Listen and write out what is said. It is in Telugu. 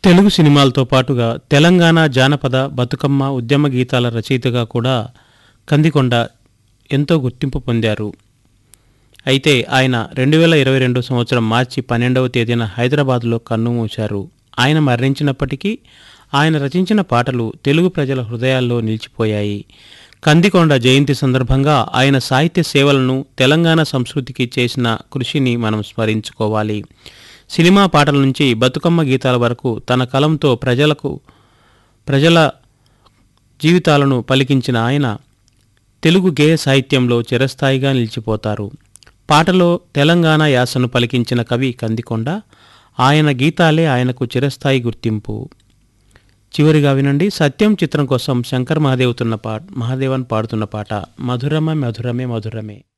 తెలుగు సినిమాలతో పాటుగా తెలంగాణ జానపద బతుకమ్మ ఉద్యమ గీతాల రచయితగా కూడా కందికొండ ఎంతో గుర్తింపు పొందారు అయితే ఆయన రెండు వేల ఇరవై రెండు సంవత్సరం మార్చి పన్నెండవ తేదీన హైదరాబాద్లో కన్నుమూశారు ఆయన మరణించినప్పటికీ ఆయన రచించిన పాటలు తెలుగు ప్రజల హృదయాల్లో నిలిచిపోయాయి కందికొండ జయంతి సందర్భంగా ఆయన సాహిత్య సేవలను తెలంగాణ సంస్కృతికి చేసిన కృషిని మనం స్మరించుకోవాలి సినిమా పాటల నుంచి బతుకమ్మ గీతాల వరకు తన కలంతో ప్రజలకు ప్రజల జీవితాలను పలికించిన ఆయన తెలుగు గేయ సాహిత్యంలో చిరస్థాయిగా నిలిచిపోతారు పాటలో తెలంగాణ యాసను పలికించిన కవి కందికొండ ఆయన గీతాలే ఆయనకు చిరస్థాయి గుర్తింపు చివరిగా వినండి సత్యం చిత్రం కోసం శంకర్ మహాదేవ్ తున్న పా మహాదేవన్ పాడుతున్న పాట మధురమ మధురమే మధురమే